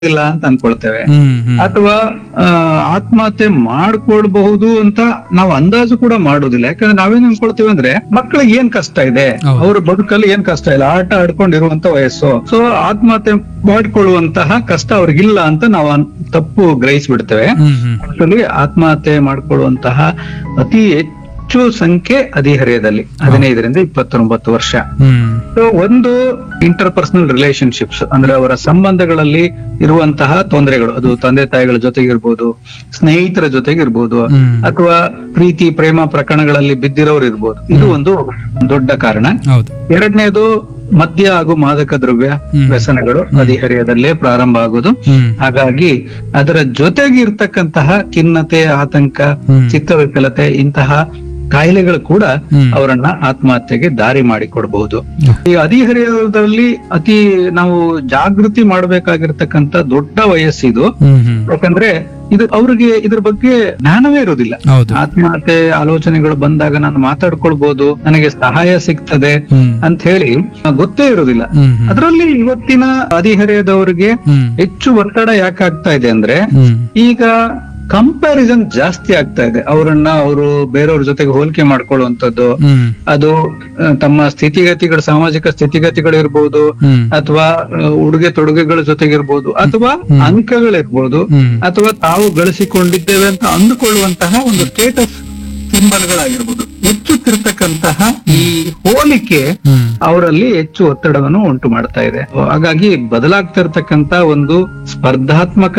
ಇಲ್ಲ ಅಂತ ಅನ್ಕೊಳ್ತೇವೆ ಹ್ಮ್ ಹ್ಮ್ ಅಥವಾ ಆ, ಆತ್ಮಹತ್ಯೆ ಮಾಡ್ಕೊಳ್ಬಹುದು ಅಂತ ನಾವು ಅಂದಾಜು ಕೂಡ ಮಾಡುದಿಲ್ಲ ಯಾಕಂದ್ರೆ ನಾವೇನ್ ಅನ್ಕೊಳ್ತೀವಿ ಅಂದ್ರೆ ಮಕ್ಕಳಿಗೆ ಏನ್ ಕಷ್ಟ ಇದೆ ಹೌದು. ಅವ್ರ ಬದುಕಲ್ಲಿ ಏನ್ ಕಷ್ಟ ಇಲ್ಲ ಆಟ ಆಡ್ಕೊಂಡಿರುವಂತ ವಯಸ್ಸು ಸೊ ಆತ್ಮಹತ್ಯೆ ಮಾಡ್ಕೊಳ್ಳುವಂತಹ ಕಷ್ಟ ಅವ್ರಿಗಿಲ್ಲ ಅಂತ ನಾವು ಅನ್- ತಪ್ಪು ಗ್ರಹಿಸ್ಬಿಡ್ತೇವೆ ಹ್ಮ್ ಹ್ಮ್ ಆಕ್ಚುಲಿ ಆತ್ಮಹತ್ಯೆ ಮಾಡ್ಕೊಳ್ಳುವಂತಹ ಅತಿ ಹೆಚ್ಚು ಸಂಖ್ಯೆ ಹದಿಹರೆಯದಲ್ಲಿ ಹದಿನೈದರಿಂದ ಇಪ್ಪತ್ತೊಂಬತ್ತು ವರ್ಷ ಹ್ಮ್ ಸೊ ಒಂದು ಇಂಟರ್ ಪರ್ಸನಲ್ ರಿಲೇಶನ್ಶಿಪ್ಸ್ ಅಂದ್ರೆ ಅವರ ಸಂಬಂಧಗಳಲ್ಲಿ ಇರುವಂತಹ ತೊಂದರೆಗಳು ಅದು ತಂದೆ ತಾಯಿಗಳ ಜೊತೆಗಿರ್ಬೋದು ಸ್ನೇಹಿತರ ಜೊತೆಗಿರ್ಬೋದು ಹ್ಮ್. ಅಥವಾ ಪ್ರೀತಿ ಪ್ರೇಮ ಪ್ರಕರಣಗಳಲ್ಲಿ ಬಿದ್ದಿರೋರು ಇರ್ಬೋದು ಇದು ಒಂದು ದೊಡ್ಡ ಕಾರಣ ಹೌದು ಎರಡನೇದು ಮದ್ಯ ಹಾಗೂ ಮಾದಕ ದ್ರವ್ಯ ಹ್ಮ್. ವ್ಯಸನಗಳು ಹದಿಹರೆಯದಲ್ಲೇ ಪ್ರಾರಂಭ ಆಗೋದು ಹ್ಮ್ ಹಾಗಾಗಿ ಅದರ ಜೊತೆಗೆ ಇರ್ತಕ್ಕಂತಹ ಖಿನ್ನತೆ ಆತಂಕ ಹ್ಮ್. ಚಿತ್ತವಿಕಲತೆ ಇಂತಹ ಕಾಯಿಲೆಗಳು ಕೂಡ ಹ್ಮ್. ಅವರನ್ನ ಆತ್ಮಹತ್ಯೆಗೆ ದಾರಿ ಮಾಡಿಕೊಡ್ಬಹುದು ಹ್ಮ್. ಈ ಹದಿಹರೆಯದಲ್ಲಿ ಅತಿ ನಾವು ಜಾಗೃತಿ ಮಾಡಬೇಕಾಗಿರ್ತಕ್ಕಂಥ ದೊಡ್ಡ ವಯಸ್ಸಿದು ಹ್ಮ್ ಹ್ಮ್ ಯಾಕಂದ್ರೆ ಇದು ಅವ್ರಿಗೆ ಇದ್ರ ಬಗ್ಗೆ ಜ್ಞಾನವೇ ಇರೋದಿಲ್ಲ ಹೌದು ಆತ್ಮಹತ್ಯೆ ಆಲೋಚನೆಗಳು ಬಂದಾಗ ನಾನು ಮಾತಾಡ್ಕೊಳ್ಬಹುದು ನನಗೆ ಸಹಾಯ ಸಿಗ್ತದೆ ಹ್ಮ್ ಅಂತ ಹೇಳಿ ಗೊತ್ತೇ ಇರೋದಿಲ್ಲ ಹ್ಮ್ ಹ್ಮ್ ಅದರಲ್ಲಿ ಇವತ್ತಿನ ಹದಿಹರೆಯದವರಿಗೆ ಹ್ಮ್ ಹೆಚ್ಚು ಒತ್ತಡ ಯಾಕೆ ಆಗ್ತಾ ಇದೆ ಅಂದ್ರೆ ಹ್ಮ್ ಈಗ ಕಂಪ್ಯಾರಿಸನ್ ಜಾಸ್ತಿ ಆಗ್ತಾ ಇದೆ ಅವರನ್ನ ಅವರು ಬೇರೆಯವ್ರ ಜೊತೆಗೆ ಹೋಲಿಕೆ ಮಾಡ್ಕೊಳ್ಳುವಂಥದ್ದು ಹ್ಮ್ ಅದು ಆ, ತಮ್ಮ ಸ್ಥಿತಿಗತಿಗಳು ಸಾಮಾಜಿಕ ಸ್ಥಿತಿಗತಿಗಳು ಇರ್ಬೋದು ಹ್ಮ್ ಅಥವಾ ಆ, ಉಡುಗೆ ತೊಡುಗೆಗಳ ಜೊತೆಗಿರ್ಬೋದು ಅಥವಾ ಅಂಕಗಳಿರ್ಬೋದು ಹ್ಮ್ ಅಥವಾ ತಾವು ಗಳಿಸಿಕೊಂಡಿದ್ದೇವೆ ಅಂತ ಅಂದುಕೊಳ್ಳುವಂತಹ ಒಂದು ಸ್ಟೇಟಸ್ ಸಿಂಬಲ್ಗಳಾಗಿರ್ಬೋದು ಹೆಚ್ಚುತ್ತಿರ್ತಕ್ಕಂತಹ ಈ ಹೋಲಿಕೆ ಹ್ಮ್ ಅವರಲ್ಲಿ ಹೆಚ್ಚು ಒತ್ತಡವನ್ನು ಉಂಟು ಮಾಡ್ತಾ ಇದೆ ಹಾಗಾಗಿ ಬದಲಾಗ್ತಿರ್ತಕ್ಕಂತ ಒಂದು ಸ್ಪರ್ಧಾತ್ಮಕ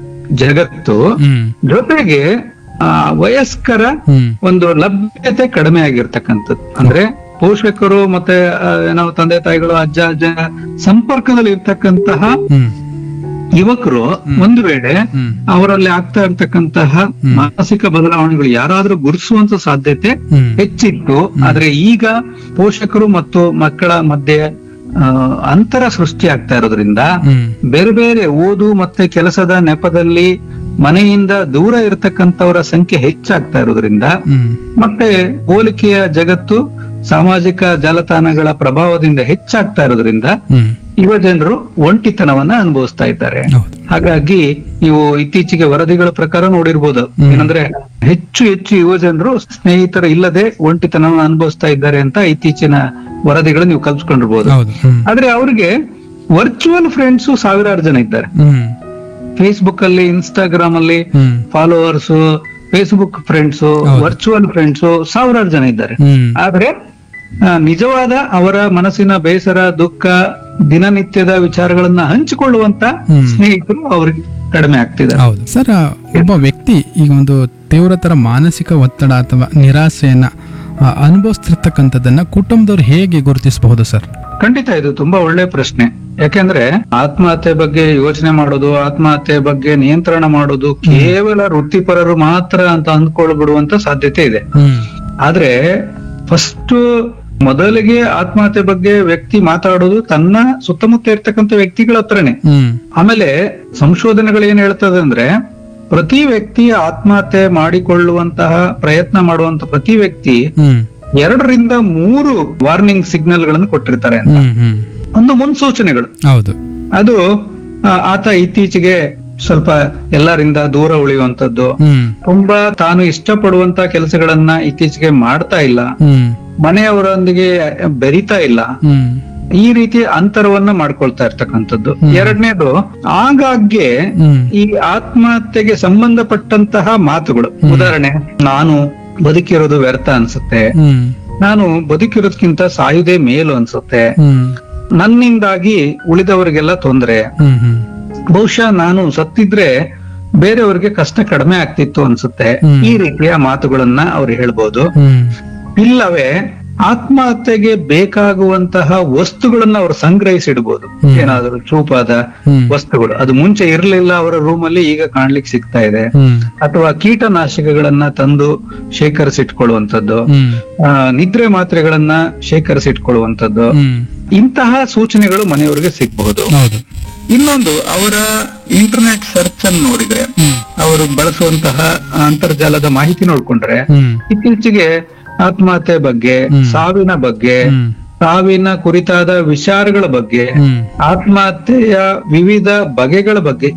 ಜಗತ್ತು ಹ್ಮ್ ಜೊತೆಗೆ ಆ ವಯಸ್ಕರ ಹ್ಮ್ ಒಂದು ಲಭ್ಯತೆ ಕಡಿಮೆ ಆಗಿರ್ತಕ್ಕಂಥದ್ದು ಅಂದ್ರೆ ಪೋಷಕರು ಮತ್ತೆ ಆ, ನಾವು ತಂದೆ ತಾಯಿಗಳು ಅಜ್ಜ ಅಜ್ಜ ಸಂಪರ್ಕದಲ್ಲಿ ಇರ್ತಕ್ಕಂತಹ ಹ್ಮ್ ಯುವಕರು ಒಂದು ವೇಳೆ ಹ್ಮ್ ಅವರಲ್ಲಿ ಆಗ್ತಾ ಇರ್ತಕ್ಕಂತಹ ಮಾನಸಿಕ ಬದಲಾವಣೆಗಳು ಯಾರಾದ್ರೂ ಗುರುತಿಸುವಂತ ಸಾಧ್ಯತೆ ಹ್ಮ್ ಹೆಚ್ಚಿತ್ತು ಆದ್ರೆ ಈಗ ಪೋಷಕರು ಮತ್ತು ಮಕ್ಕಳ ಮಧ್ಯೆ ಆ, ಅಂತರ ಸೃಷ್ಟಿ ಆಗ್ತಾ ಇರೋದ್ರಿಂದ ಹ್ಮ್ ಬೇರೆ ಬೇರೆ ಓದು ಮತ್ತೆ ಕೆಲಸದ ನೆಪದಲ್ಲಿ ಮನೆಯಿಂದ ದೂರ ಇರತಕ್ಕಂತವರ ಸಂಖ್ಯೆ ಹೆಚ್ಚಾಗ್ತಾ ಇರೋದ್ರಿಂದ ಹ್ಮ್ ಮತ್ತೆ ಹೋಲಿಕೆಯ ಜಗತ್ತು ಸಾಮಾಜಿಕ ಜಾಲತಾಣಗಳ ಪ್ರಭಾವದಿಂದ ಹೆಚ್ಚಾಗ್ತಾ ಇರೋದ್ರಿಂದ ಹ್ಮ್ ಯುವ ಜನರು ಒಂಟಿತನವನ್ನ ಅನುಭವಿಸ್ತಾ ಇದ್ದಾರೆ ಹೌದು ಹಾಗಾಗಿ ನೀವು ಇತ್ತೀಚೆಗೆ ವರದಿಗಳ ಪ್ರಕಾರ ನೋಡಿರ್ಬೋದು ಏನಂದ್ರೆ ಹೆಚ್ಚು ಹೆಚ್ಚು ಯುವ ಜನರು ಸ್ನೇಹಿತರು ಇಲ್ಲದೆ ಒಂಟಿತನವನ್ನು ಅನುಭವಿಸ್ತಾ ಇದ್ದಾರೆ ಅಂತ ಇತ್ತೀಚಿನ ವರದಿಗಳು ನೀವು ಕಲ್ಸ್ಕೊಂಡಿರ್ಬೋದು ಹೌದು ಹ್ಮ್ ಆದ್ರೆ ಅವ್ರಿಗೆ ವರ್ಚುವಲ್ ಫ್ರೆಂಡ್ಸ್ ಸಾವಿರಾರು ಜನ ಇದ್ದಾರೆ ಹ್ಮ್ ಫೇಸ್ಬುಕ್ ಅಲ್ಲಿ ಇನ್ಸ್ಟಾಗ್ರಾಮ್ ಅಲ್ಲಿ ಹ್ಮ್ ಫಾಲೋವರ್ಸ್ ಫೇಸ್ಬುಕ್ ಫ್ರೆಂಡ್ಸ್ ಹೌದು. ವರ್ಚುವಲ್ ಫ್ರೆಂಡ್ಸ್ ಸಾವಿರಾರು ಜನ ಇದ್ದಾರೆ ಹ್ಮ್ ಆದ್ರೆ ಆ, ನಿಜವಾದ ಅವರ ಮನಸ್ಸಿನ ಬೇಸರ ದುಃಖ ದಿನನಿತ್ಯದ ವಿಚಾರಗಳನ್ನ ಹಂಚಿಕೊಳ್ಳುವಂತ ಹ್ಮ್. ಸ್ನೇಹಿತರು ಅವ್ರಿಗೆ ಕಡಿಮೆ ಆಗ್ತಿದ್ದಾರೆ ಹೌದು ಸರ್ ಒಬ್ಬ ವ್ಯಕ್ತಿ ಈಗ ಒಂದು ತೀವ್ರತರ ಮಾನಸಿಕ ಒತ್ತಡ ಅಥವಾ ನಿರಾಸೆಯನ್ನ ಆ, ಅನುಭವಿಸ್ತಿರ್ತಕ್ಕಂಥದ್ದನ್ನ ಕುಟುಂಬದವ್ರು ಹೇಗೆ ಗುರುತಿಸಬಹುದು ಸರ್ ಖಂಡಿತ ಇದು ತುಂಬಾ ಒಳ್ಳೆ ಪ್ರಶ್ನೆ ಯಾಕೆಂದ್ರೆ ಆತ್ಮಹತ್ಯೆ ಬಗ್ಗೆ ಯೋಚನೆ ಮಾಡೋದು ಆತ್ಮಹತ್ಯೆ ಬಗ್ಗೆ ನಿಯಂತ್ರಣ ಮಾಡೋದು ಕೇವಲ ವೃತ್ತಿಪರರು ಮಾತ್ರ ಅಂತ ಅಂದ್ಕೊಳ್ಬಿಡುವಂತ ಸಾಧ್ಯತೆ ಇದೆ ಹ್ಮ್ ಆದ್ರೆ ಫಸ್ಟ್ ಮೊದಲಿಗೆ ಆತ್ಮಹತ್ಯೆ ಬಗ್ಗೆ ವ್ಯಕ್ತಿ ಮಾತಾಡೋದು ತನ್ನ ಸುತ್ತಮುತ್ತ ಇರ್ತಕ್ಕಂಥ ವ್ಯಕ್ತಿಗಳ ಹತ್ರನೇ ಹ್ಮ್ ಆಮೇಲೆ ಸಂಶೋಧನೆಗಳು ಏನ್ ಹೇಳ್ತದೆ ಅಂದ್ರೆ ಪ್ರತಿ ವ್ಯಕ್ತಿ ಆತ್ಮಹತ್ಯೆ ಮಾಡಿಕೊಳ್ಳುವಂತಹ ಪ್ರಯತ್ನ ಮಾಡುವಂತ ಪ್ರತಿ ವ್ಯಕ್ತಿ ಹ್ಮ್ ಎರಡರಿಂದ ಮೂರು ವಾರ್ನಿಂಗ್ ಸಿಗ್ನಲ್ ಗಳನ್ನು ಕೊಟ್ಟಿರ್ತಾರೆ ಅಂತ. ಹ್ಮ್ ಹ್ಮ್ ಒಂದು ಮುನ್ಸೂಚನೆಗಳು ಹೌದು ಅದು ಆ, ಆತ ಇತ್ತೀಚೆಗೆ ಸ್ವಲ್ಪ ಎಲ್ಲರಿಂದ ದೂರ ಉಳಿಯುವಂತದ್ದು ಹ್ಮ್ ತುಂಬಾ ತಾನು ಇಷ್ಟಪಡುವಂತ ಕೆಲಸಗಳನ್ನ ಇತ್ತೀಚೆಗೆ ಮಾಡ್ತಾ ಇಲ್ಲ ಹ್ಮ್ ಮನೆಯವರೊಂದಿಗೆ ಬೆರಿತಾ ಇಲ್ಲ ಹ್ಮ್ ಈ ರೀತಿ ಅಂತರವನ್ನ ಮಾಡ್ಕೊಳ್ತಾ ಇರ್ತಕ್ಕಂಥದ್ದು ಎರಡನೇದು ಆಗಾಗ್ಗೆ ಹ್ಮ್ ಈ ಆತ್ಮಹತ್ಯೆಗೆ ಸಂಬಂಧಪಟ್ಟಂತಹ ಮಾತುಗಳು ಉದಾಹರಣೆ ನಾನು ಬದುಕಿರೋದು ವ್ಯರ್ಥ ಅನ್ಸುತ್ತೆ ಹ್ಮ್ ನಾನು ಬದುಕಿರೋದ್ಕಿಂತ ಸಾಯುವುದೇ ಮೇಲು ಅನ್ಸುತ್ತೆ ಹ್ಮ್ ನನ್ನಿಂದಾಗಿ ಉಳಿದವರಿಗೆಲ್ಲ ತೊಂದರೆ ಹ್ಮ್ ಹ್ಮ್ ಬಹುಶಃ ನಾನು ಸತ್ತಿದ್ರೆ ಬೇರೆಯವರಿಗೆ ಕಷ್ಟ ಕಡಿಮೆ ಆಗ್ತಿತ್ತು ಅನ್ಸುತ್ತೆ ಹ್ಮ್. ಈ ರೀತಿಯ ಮಾತುಗಳನ್ನ ಅವ್ರು ಹೇಳ್ಬೋದು ಹ್ಮ್ ಇಲ್ಲವೇ ಆತ್ಮಹತ್ಯೆಗೆ ಬೇಕಾಗುವಂತಹ ವಸ್ತುಗಳನ್ನ ಅವರು ಸಂಗ್ರಹಿಸಿಡ್ಬೋದು ಹ್ಮ್. ಏನಾದರೂ ಚೂಪಾದ ಹ್ಮ್ ವಸ್ತುಗಳು ಅದು ಮುಂಚೆ ಇರ್ಲಿಲ್ಲ ಅವರ ರೂಮ್ ಅಲ್ಲಿ ಈಗ ಕಾಣ್ಲಿಕ್ಕೆ ಸಿಗ್ತಾ ಇದೆ ಹ್ಮ್ ಅಥವಾ ಕೀಟನಾಶಕಗಳನ್ನ ತಂದು ಶೇಖರಿಸಿಟ್ಕೊಳ್ಳುವಂಥದ್ದು ಹ್ಮ್ ಆ, ನಿದ್ರೆ ಮಾತ್ರೆಗಳನ್ನ ಶೇಖರಿಸಿಟ್ಕೊಳ್ಳುವಂಥದ್ದು ಹ್ಮ್ ಇಂತಹ ಸೂಚನೆಗಳು ಮನೆಯವರಿಗೆ ಸಿಗಬಹುದು ಹೌದು ಇನ್ನೊಂದು ಅವರ ಇಂಟರ್ನೆಟ್ ಸರ್ಚ್ ಅನ್ನು ನೋಡಿದ್ರೆ ಹ್ಮ್ ಅವರು ಬಳಸುವಂತಹ ಅಂತರ್ಜಾಲದ ಮಾಹಿತಿ ನೋಡ್ಕೊಂಡ್ರೆ ಹ್ಮ್ ಇತ್ತೀಚೆಗೆ ಆತ್ಮಹತ್ಯೆ ಬಗ್ಗೆ ಹ್ಮ್. ಸಾವಿನ ಬಗ್ಗೆ ಹ್ಮ್ ಸಾವಿನ ಕುರಿತಾದ ವಿಚಾರಗಳ ಬಗ್ಗೆ ಹ್ಮ್ ಆತ್ಮಹತ್ಯೆಯ ವಿವಿಧ ಬಗೆಗಳ ಬಗ್ಗೆ